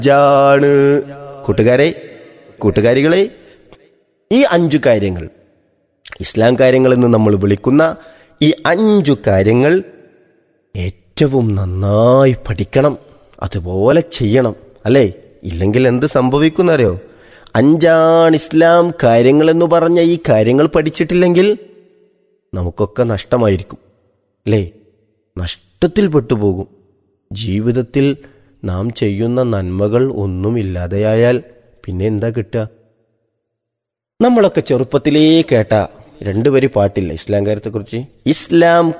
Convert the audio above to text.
ജാണ് കൂട്ടുകാരെ കൂട്ടുകാരികളെ ഈ അഞ്ചു കാര്യങ്ങൾ ഇസ്ലാം കാര്യങ്ങൾ എന്ന് നമ്മൾ വിളിക്കുന്ന ഈ അഞ്ചു കാര്യങ്ങൾ ഏറ്റവും നന്നായി പഠിക്കണം അതുപോലെ ചെയ്യണം അല്ലേ ഇല്ലെങ്കിൽ എന്ത് സംഭവിക്കുന്നറിയോ അഞ്ചാണ് ഇസ്ലാം കാര്യങ്ങൾ എന്ന് പറഞ്ഞ ഈ കാര്യങ്ങൾ പഠിച്ചിട്ടില്ലെങ്കിൽ നമുക്കൊക്കെ നഷ്ടമായിരിക്കും അല്ലേ നഷ്ടത്തിൽപ്പെട്ടു പോകും ജീവിതത്തിൽ നാം ചെയ്യുന്ന നന്മകൾ ഒന്നുമില്ലാതെയായാൽ പിന്നെ എന്താ കിട്ടുക നമ്മളൊക്കെ ചെറുപ്പത്തിലേ കേട്ട രണ്ടു വരി പാട്ടില്ല ഇസ്ലാം കാര്യത്തെക്കുറിച്ച് ഇസ്ലാം